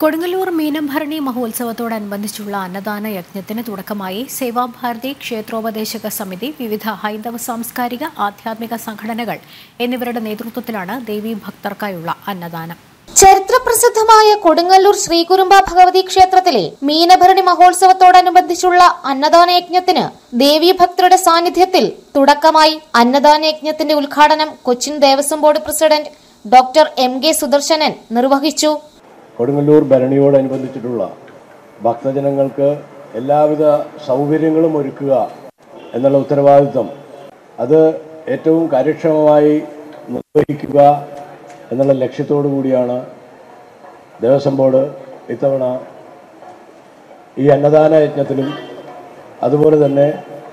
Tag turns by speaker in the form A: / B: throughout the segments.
A: കൊടുങ്ങല്ലൂർ മീനംഭരണി മഹോത്സവത്തോടനുബന്ധിച്ചുള്ള അന്നദാന യജ്ഞത്തിന് തുടക്കമായി സേവാഭാരതി ക്ഷേത്രോപദേശക സമിതി വിവിധ ഹൈന്ദവ സാംസ്കാരിക ആധ്യാത്മിക സംഘടനകൾ എന്നിവരുടെ നേതൃത്വത്തിലാണ് ദേവീ ഭക്തർക്കായുള്ള അന്നദാനം
B: ചരിത്രപ്രസിദ്ധമായ കൊടുങ്ങല്ലൂർ ശ്രീകുരുമ്പ ഭഗവതി ക്ഷേത്രത്തിലെ മീനഭരണി മഹോത്സവത്തോടനുബന്ധിച്ചുള്ള അന്നദാന യജ്ഞത്തിന് ദേവീഭക്തരുടെ സാന്നിധ്യത്തിൽ തുടക്കമായി അന്നദാന യജ്ഞത്തിന്റെ ഉദ്ഘാടനം Cochin Devaswom board president doctor M K Sudarshanan നിർവഹിച്ചു
C: കൊടുങ്ങല്ലൂർ ഭരണിയോടനുബന്ധിച്ചിട്ടുള്ള ഭക്തജനങ്ങൾക്ക് എല്ലാവിധ സൗകര്യങ്ങളും ഒരുക്കുക എന്നുള്ള ഉത്തരവാദിത്വം അത് ഏറ്റവും കാര്യക്ഷമമായി നിർവഹിക്കുക എന്നുള്ള ലക്ഷ്യത്തോടു കൂടിയാണ് ദേവസ്വം ബോർഡ് ഇത്തവണ ഈ അന്നദാന യജ്ഞത്തിലും അതുപോലെ തന്നെ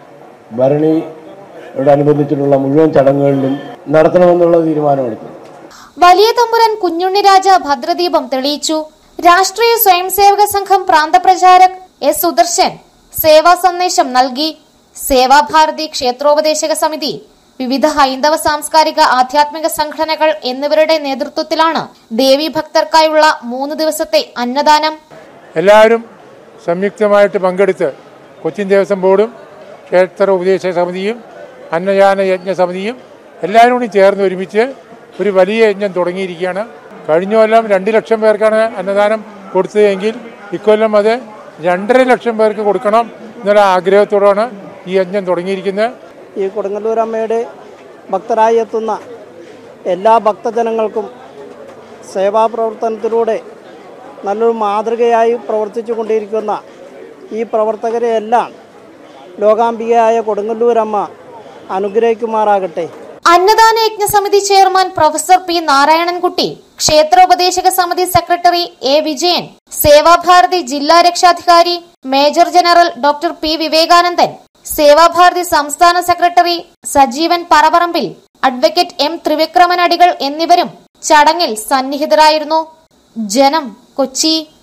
C: ഭരണിയോടനുബന്ധിച്ചിട്ടുള്ള മുഴുവൻ ചടങ്ങുകളിലും നടത്തണമെന്നുള്ള തീരുമാനമെടുത്തു
B: വലിയ തമ്പുരാൻ കുഞ്ഞുണ്ണി രാജ ഭദ്രദീപം തെളിയിച്ചു രാഷ്ട്രീയ സ്വയംസേവക സംഘം പ്രാന്തപ്രചാരക് എസ് സുദർശൻ സേവാ സന്ദേശം നൽകി സേവാഭാരതി ക്ഷേത്രോപദേശക സമിതി വിവിധ ഹൈന്ദവ സാംസ്കാരിക ആധ്യാത്മിക സംഘടനകൾ എന്നിവരുടെ നേതൃത്വത്തിലാണ് ദേവീ ഭക്തർക്കായുള്ള മൂന്ന് ദിവസത്തെ അന്നദാനം
D: എല്ലാവരും സംയുക്തമായിട്ട് പങ്കെടുത്ത് കൊച്ചിൻ ദേവസ്വം ബോർഡും ക്ഷേത്ര ഉപദേശ സമിതിയും അന്നദാന യജ്ഞ സമിതിയും എല്ലാവരും കൂടി ചേർന്ന് ഒരുമിച്ച് ഒരു വലിയ യജ്ഞം തുടങ്ങിയിരിക്കുകയാണ് കഴിഞ്ഞ കൊല്ലം രണ്ട് ലക്ഷം പേർക്കാണ് അന്നദാനം കൊടുത്തതെങ്കിൽ ഇക്കൊല്ലം അത് രണ്ടര ലക്ഷം പേർക്ക് കൊടുക്കണം എന്നുള്ള ആഗ്രഹത്തോടാണ് ഈ യജ്ഞം തുടങ്ങിയിരിക്കുന്നത്
E: ഈ കൊടുങ്ങല്ലൂർ അമ്മയുടെ ഭക്തരായി എത്തുന്ന എല്ലാ ഭക്തജനങ്ങൾക്കും സേവാപ്രവർത്തനത്തിലൂടെ നല്ലൊരു മാതൃകയായി പ്രവർത്തിച്ചു കൊണ്ടിരിക്കുന്ന ഈ പ്രവർത്തകരെയെല്ലാം ലോകാംബികയായ കൊടുങ്ങല്ലൂരമ്മ അനുഗ്രഹിക്കുമാറാകട്ടെ
B: അന്നദാന യജ്ഞ സമിതി ചെയർമാൻ പ്രൊഫസർ പി നാരായണൻകുട്ടി ക്ഷേത്രോപദേശക സമിതി സെക്രട്ടറി എ വിജയൻ സേവാഭാരതി ജില്ലാ രക്ഷാധികാരി major general doctor P Vivekanandan Sevabharathi സംസ്ഥാന secretary Sajeevan Paraparambil advocate M Trivikraman അടികൾ എന്നിവരും ചടങ്ങിൽ സന്നിഹിതരായിരുന്നു ജനം കൊച്ചി